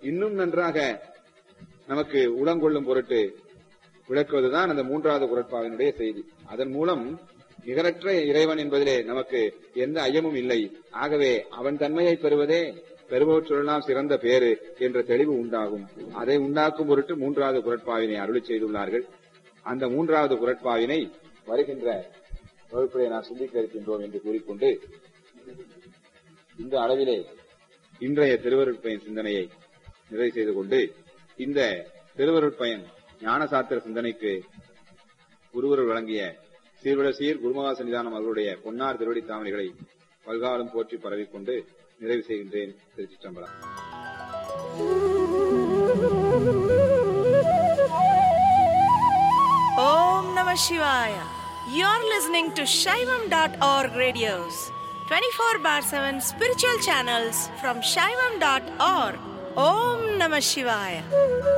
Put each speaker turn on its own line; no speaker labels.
இன்னும் நன்றாக நமக்கு உளங்கொள்ளும் பொருட்டு விளக்குவதுதான் அந்த மூன்றாவது குரட்பாவினுடைய செய்தி அதன் மூலம் நிகரற்ற இறைவன் என்பதிலே நமக்கு எந்த ஐயமும் இல்லை ஆகவே அவன் தன்மையை பெறுவதே பெறுபவற்றெல்லாம் சிறந்த பேரு என்ற தெளிவு உண்டாகும் அதை உண்டாக்கும் பொருட்டு மூன்றாவது குரட்பாவினை அருளி செய்துள்ளார்கள் அந்த மூன்றாவது குரட்பாவினை வருகின்ற வகுப்பிலே நான் சிந்திக்க இருக்கின்றோம் என்று கூறிக்கொண்டு இந்த அளவிலே இன்றைய திருவருட்பயன் சிந்தனையை நிறைவு செய்து கொண்டு இந்த திருவருட்பயன் ஞானசாத்திர சிந்தனைக்கு குருவருள் வழங்கிய சீர்விட சீர் குருமகா சன்னிதானம் அவர்களுடைய பொன்னார் திருவடி தாமரைகளை பல்காலம் போற்றி பரவிக்கொண்டு நிறைவு செய்கின்றேன் திருச்சிற்றம்பலம்
Om Namah Shivaya. You're listening to Shaivam.org radios, 24 bar 7 spiritual channels from Shaivam.org. Om Namah Shivaya.